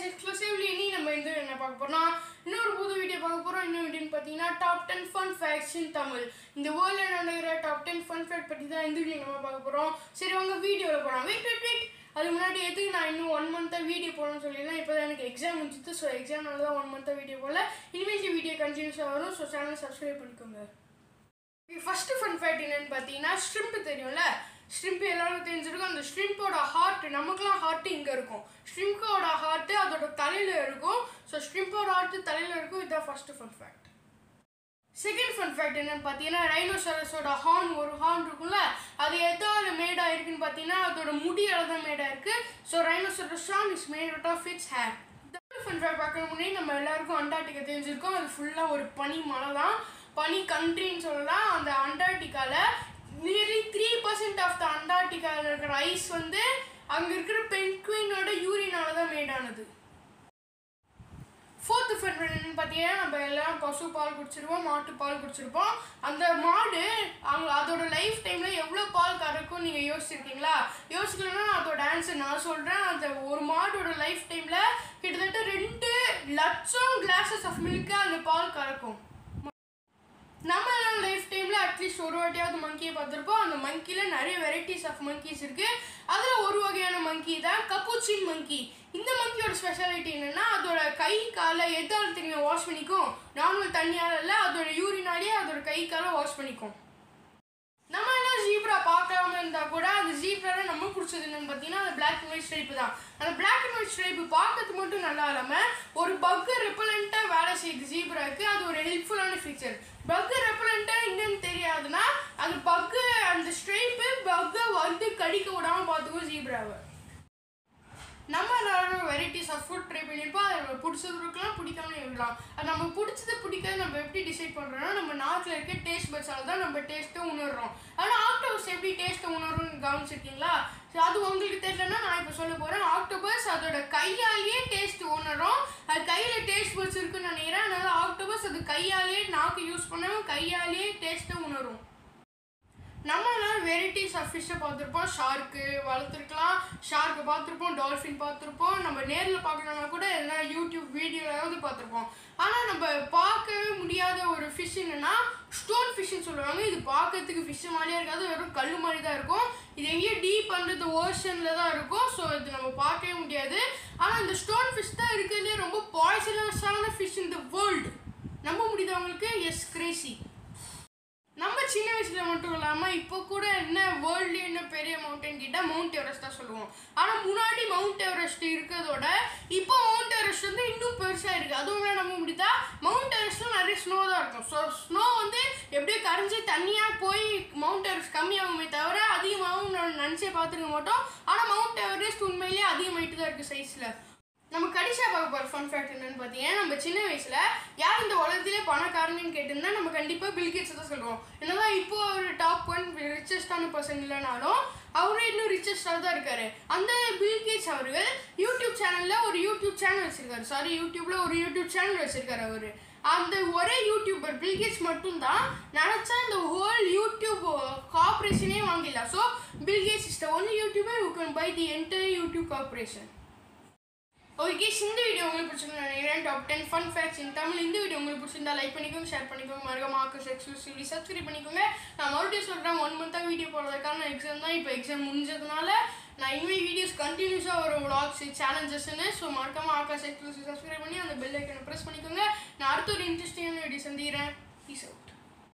exclusively இனி நம்ம இந்த என்ன பார்க்க போறோம்னா இன்னொரு புது வீடியோ பார்க்க போறோம் இன்னும் வீடியோன்னு பார்த்தீங்கன்னா top ten fun facts in Tamil இந்த வேர்ல்டில் நடக்கிற டாப் டென் ஃபன் ஃபேக்ட் பற்றி தான் இந்த வீடியோ நம்ம பார்க்க போறோம் சரி உங்க வீடியோவில் போகலாம் வெயிட் வெயிட் வெயிட் அது முன்னாடி எதுக்கு நான் இன்னும் ஒன் மந்த்தாக வீடியோ போடணும்னு சொல்லியிருந்தேன் இப்போ தான் எனக்கு எக்ஸாம் முடிஞ்சிட்டு ஸோ எக்ஸாம்னால தான் ஒன் மந்த்தாக வீடியோ போடல இனிமேல் இந்த வீடியோ கண்டினியூஸாக வரும் ஸோ சேனல் சப்ஸ்கிரைப் பண்ணிக்கோங்க ஃபர்ஸ்ட் ஃபன் ஃபேக்ட் என்னன்னு பார்த்தீங்கன்னா ஸ்ட்ரிம்ப் தெரியும்ல ஸ்ட்ரிம்ப் எல்லாருக்கும் தெரிஞ்சிருக்கும் அந்த ஸ்ட்ரிம்போட ஹார்ட் நமக்குலாம் ஹார்ட் இங்கே இருக்கும் ஸ்ட்ரிம்போட ஹார்ட் அதோட தலையில் இருக்கும் ஸோ ஸ்ட்ரிம்போட ஹார்ட் தலையில் இருக்கும் இதுதான் first fun fact second fun fact என்னன்னு பார்த்தீங்கன்னா ரைனோசரஸோட ஹார்ன் ஒரு ஹார்ன் இருக்கும்ல அது எதாவது மேட் ஆயிருக்குன்னு பார்த்தீங்கன்னா அதோட முடியால தான் மேட் ஆயிருக்கு so rhinoceros horn is made out of its hair fun fact பார்க்க முன்னாடி நம்ம எல்லாருக்கும் அண்டார்டிகா தெரிஞ்சிருக்கோம் அது ஃபுல்லாக ஒரு பனி மலை தான் பனி கண்ட்ரின்னு சொல்லலாம் அந்த அண்டார்டிகாவில் nearly three percent of the அண்டார்டிகாவில் இருக்கிற ஐஸ் வந்து அங்கே இருக்கிற பென்குயினோட யூரினால தான் மேட் ஆனது ஃபோர்த்து ஃபன் என்னன்னு பார்த்தீங்கன்னா நம்ம எல்லாம் பசு பால் குடிச்சிருப்போம் மாட்டு பால் குடிச்சிருப்போம் அந்த மாடு அவங்க அதோட லைஃப் டைமில் எவ்வளோ பால் கறக்கும் நீங்கள் யோசிச்சிருக்கீங்களா யோசிக்கலன்னா அதோட ஆன்சர் நான் சொல்கிறேன் அந்த ஒரு மாடோட லைஃப் டைமில் கிட்டத்தட்ட ரெண்டு லட்சம் கிளாஸஸ் ஆஃப் மில்க்கு அந்த பால் கறக்கும் நம்ம லைஃப் டைமில் அட்லீஸ்ட் ஒரு வாட்டியாவது மங்கியை பார்த்துருப்போம் அந்த மங்கியில் நிறைய வெரைட்டிஸ் ஆஃப் மங்கீஸ் இருக்குது அதில் ஒரு வகையான மங்கி தான் கப்பூச்சின் மங்கி இந்த மங்கியோட ஸ்பெஷாலிட்டி என்னென்னா அதோட கை காலை எதால் தெரியும் வாஷ் பண்ணிக்கும் நார்மல் தண்ணியால் இல்லை அதோட யூரினாலேயே அதோட கை காலை வாஷ் பண்ணிக்கும் நம்ம எல்லாம் ஜீப்ரா பார்க்காம இருந்தால் கூட அந்த ஜீப்ராவில் நம்ம பிடிச்சது என்னன்னு பார்த்தீங்கன்னா அந்த பிளாக் அண்ட் ஒயிட் ஸ்ட்ரைப்பு தான் அந்த பிளாக் அண்ட் ஒயிட் ஸ்ட்ரைப்பு பார்க்கறதுக்கு மட்டும் நல்லா இல்லாமல் ஒரு பக்கு ரெப்பலண்ட்டாக வேலை செய்யுது ஜீப்ராக்கு அது ஒரு ஹெல்ப்ஃபுல்லான ஃபீச்சர் பக்கு ரெப்பலண்ட்டாக என்னன்னு தெரியாதுன்னா அந்த பக்கு அந்த ஸ்ட்ரைப்பு பக்கை வந்து கடிக்க விடாமல் பார்த்துக்கும் ஜீப்ராவை நம்ம எல்லாரும் வெரைட்டிஸ் ஆஃப் ஃபுட் ட்ரை பண்ணியிருப்போம் அது நம்ம பிடிச்சது இருக்கலாம் பிடிக்காம இருக்கலாம் அது நம்ம பிடிச்சது பிடிக்காது நம்ம எப்படி டிசைட் பண்ணுறோம்னா நம்ம நாட்டில் இருக்க டேஸ்ட் பட்ஸால் தான் நம்ம டேஸ்ட்டை உணர்றோம் ஆனால் ஆக்டோபஸ் எப்படி டேஸ்ட்டை உணரும்னு கவனிச்சிருக்கீங்களா ஸோ அது உங்களுக்கு தெரியலன்னா நான் இப்போ சொல்ல போகிறேன் ஆக்டோபஸ் அதோட கையாலேயே டேஸ்ட் உணரும் அது கையில் டேஸ்ட் பட்ஸ் இருக்குன்னு நினைக்கிறேன் அதனால ஆக்டோபஸ் அது கையாலேயே நாக்கு யூஸ் பண்ணாமல் கையாலேயே டேஸ்ட்டை உணரும் நம்ம எல்லாம் வெரைட்டிஸ் ஆஃப் ஃபிஷ்ஷை பார்த்துருப்போம் ஷார்க்கு வளர்த்துருக்கலாம் ஷார்க்கு பார்த்துருப்போம் டால்ஃபின் பார்த்துருப்போம் நம்ம நேரில் பார்க்கணுன்னா கூட எதனா யூடியூப் வீடியோலாவது பார்த்துருப்போம் ஆனால் நம்ம பார்க்கவே முடியாத ஒரு ஃபிஷ் என்னன்னா ஸ்டோன் ஃபிஷ்ஷுன்னு சொல்லுவாங்க இது பார்க்கறதுக்கு ஃபிஷ் மாதிரியே இருக்காது வெறும் கல் மாதிரி தான் இருக்கும் இது எங்கேயும் டீப் பண்ணுறது ஓஷனில் தான் இருக்கும் ஸோ இது நம்ம பார்க்கவே முடியாது ஆனால் இந்த ஸ்டோன் ஃபிஷ் தான் இருக்கிறதுலே ரொம்ப பாய்சனஸான ஃபிஷ் இந்த வேர்ல்டு நம்ப முடியுது அவங்களுக்கு எஸ் கிரேசி நம்ம சின்ன வயசுல மட்டும் இல்லாமல் இப்போ கூட என்ன வேர்ல்டு என்ன பெரிய மவுண்டன் கேட்டால் மவுண்ட் எவரெஸ்ட் தான் சொல்லுவோம் ஆனால் முன்னாடி மவுண்ட் எவரெஸ்ட் இருக்கிறதோட இப்போ மவுண்ட் எவரெஸ்ட் வந்து இன்னும் பெருசாக இருக்குது அதுவும் நம்ப முடியுதா மவுண்ட் எவரெஸ்ட்டும் நிறைய ஸ்னோ தான் இருக்கும் ஸோ ஸ்னோ வந்து எப்படியோ கரைஞ்சி தண்ணியாக போய் மவுண்ட் எவரெஸ்ட் கம்மியாகுமே தவிர அதிகமாகவும் நான் நினச்சே பார்த்துருக்க மாட்டோம் ஆனால் மவுண்ட் எவரெஸ்ட் உண்மையிலேயே அதிகமாயிட்டு தான் இருக்குது சைஸில் நம்ம கடைசியாக பார்க்க போகிற ஃபன் ஃபேக்ட் என்னன்னு பார்த்தீங்கன்னா நம்ம சின்ன வயசில் யார் இந்த உலகத்திலே பணக்காரன்னு கேட்டிருந்தா நம்ம கண்டிப்பாக பில்கேட்ஸ் தான் சொல்லுவோம் என்னதான் இப்போ அவர் டாப் ஒன் ரிச்சஸ்டான பர்சன் இல்லைனாலும் அவரே இன்னும் ரிச்சஸ்டாக தான் இருக்காரு அந்த பில்கேட்ஸ் அவர்கள் யூடியூப் சேனலில் ஒரு யூடியூப் சேனல் வச்சிருக்காரு சாரி யூடியூப்ல ஒரு யூடியூப் சேனல் வச்சிருக்காரு அவர் அந்த ஒரே யூடியூபர் பில்கேட்ஸ் மட்டும்தான் நினச்சா இந்த ஹோல் யூடியூப் கார்பரேஷனே வாங்கிடலாம் so Bill Gates is the only youtuber you can buy the entire YouTube corporation okay இந்த வீடியோ உங்களுக்கு பிடிச்சிருந்தா நினைக்கிறேன் top ten fun facts in Tamil இந்த வீடியோ உங்களுக்கு பிடிச்சிருந்தா லைக் பண்ணிக்கோங்க ஷேர் பண்ணிக்கோங்க மறக்காம ஆக்கஸ் எக்ஸ்க்ளூசிவ்லி சப்ஸ்கிரைப் பண்ணிக்கோங்க நான் மறுபடியும் சொல்கிறேன் ஒன் மந்த்தாக வீடியோ போடுறதுக்கான எக்ஸாம் தான் இப்போ எக்ஸாம் முடிஞ்சதுனால நான் இனிமேல் வீடியோஸ் கண்டினியூஸாக வரும் vlogs சேலஞ்சஸ்ன்னு ஸோ மறக்காம ஆகாஷ் எக்ஸ்க்ளூசிவ் சப்ஸ்கிரைப் பண்ணி அந்த பெல் ஐக்கனை ப்ரெஸ் பண்ணிக்கோங்க நான் அடுத்த ஒரு இன்ட்ரெஸ்டிங்கான வீடியோ சந்திக்கிறேன் பீஸ் அவுட்